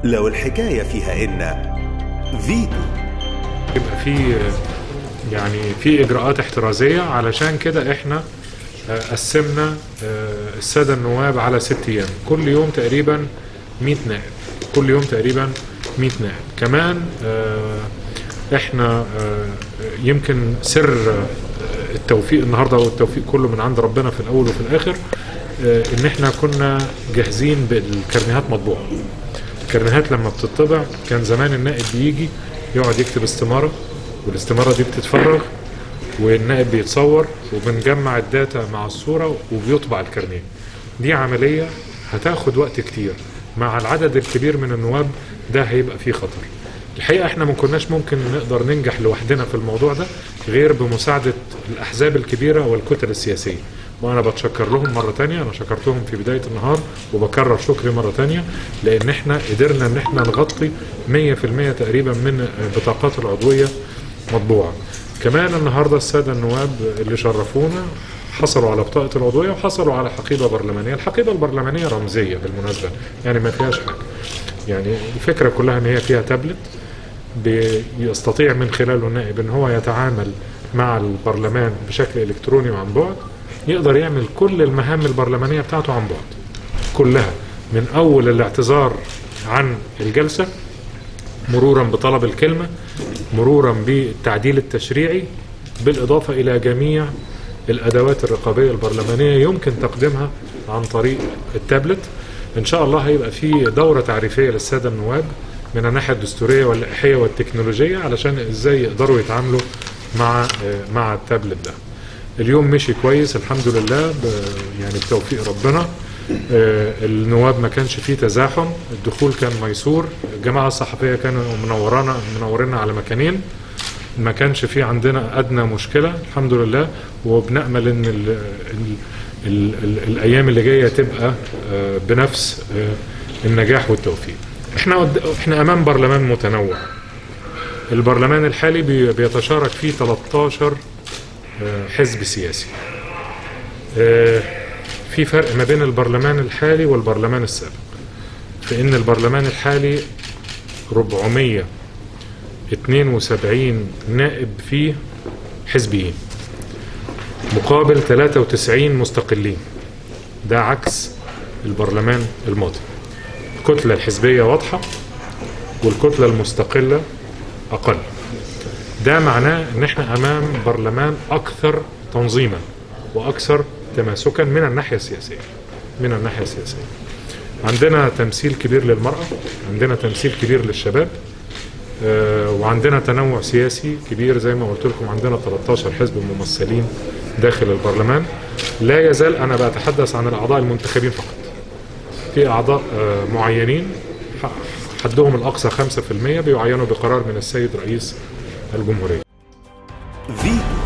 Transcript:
لو الحكاية فيها إن فيتو يبقى في يعني في اجراءات احترازيه علشان كده احنا آه، قسمنا آه، الساده النواب على ست ايام كل يوم تقريبا 100 نائب كل يوم تقريبا 100 نائب كمان آه، احنا آه، يمكن سر آه، التوفيق النهارده والتوفيق كله من عند ربنا في الاول وفي الاخر آه، ان احنا كنا جاهزين بالكرنيهات مطبوعه الكرنيهات لما بتطبع كان زمان النائب بيجي يقعد يكتب استمارة والاستمارة دي بتتفرغ والنائب بيتصور وبنجمع الداتا مع الصورة وبيطبع الكرنيه دي عملية هتاخد وقت كتير مع العدد الكبير من النواب ده هيبقى فيه خطر الحقيقة احنا ما كناش ممكن نقدر ننجح لوحدنا في الموضوع ده غير بمساعدة الأحزاب الكبيرة والكتل السياسية وانا بتشكر لهم مرة تانية انا شكرتهم في بداية النهار وبكرر شكري مرة تانية لان احنا قدرنا ان احنا نغطي 100% تقريبا من بطاقات العضوية مطبوعة كمان النهاردة السادة النواب اللي شرفونا حصلوا على بطاقة العضوية وحصلوا على حقيبة برلمانية الحقيبة البرلمانية رمزية بالمناسبة يعني ما فيهاش حاجة يعني الفكرة كلها ان هي فيها تابلت بيستطيع من خلاله النائب ان هو يتعامل مع البرلمان بشكل الكتروني وعن بعد يقدر يعمل كل المهام البرلمانيه بتاعته عن بعد كلها من اول الاعتذار عن الجلسه مرورا بطلب الكلمه مرورا بالتعديل التشريعي بالاضافه الى جميع الادوات الرقابيه البرلمانيه يمكن تقديمها عن طريق التابلت ان شاء الله هيبقى في دوره تعريفيه للساده النواب من الناحيه الدستوريه واللائحيه والتكنولوجيه علشان ازاي يقدروا يتعاملوا مع مع التابلت ده اليوم مشي كويس الحمد لله ب- يعني بتوفيق ربنا آه، النواب ما كانش فيه تزاحم الدخول كان ميسور الجماعة الصحفية كانوا منورانا منورنا على مكانين ما كانش فيه عندنا أدنى مشكلة الحمد لله وبنأمل إن ال ال ال ال الأيام اللي جاية تبقى آه، بنفس آه، النجاح والتوفيق احنا قد- احنا أمام برلمان متنوع البرلمان الحالي بي- بيتشارك فيه 13 آه، حزب سياسي آه، في فرق ما بين البرلمان الحالي والبرلمان السابق في ان البرلمان الحالي 472 نائب فيه حزبيين مقابل 93 مستقلين ده عكس البرلمان الماضي الكتلة الحزبية واضحة والكتلة المستقلة أقل ده معناه ان احنا امام برلمان اكثر تنظيما واكثر تماسكا من الناحيه السياسيه من الناحيه السياسيه عندنا تمثيل كبير للمراه عندنا تمثيل كبير للشباب آه، وعندنا تنوع سياسي كبير زي ما قلت لكم عندنا 13 حزب ممثلين داخل البرلمان لا يزال انا بتحدث عن الاعضاء المنتخبين فقط في اعضاء آه، معينين ح- حدهم الاقصى 5% بيعينوا بقرار من السيد رئيس الجمهوريه فيتو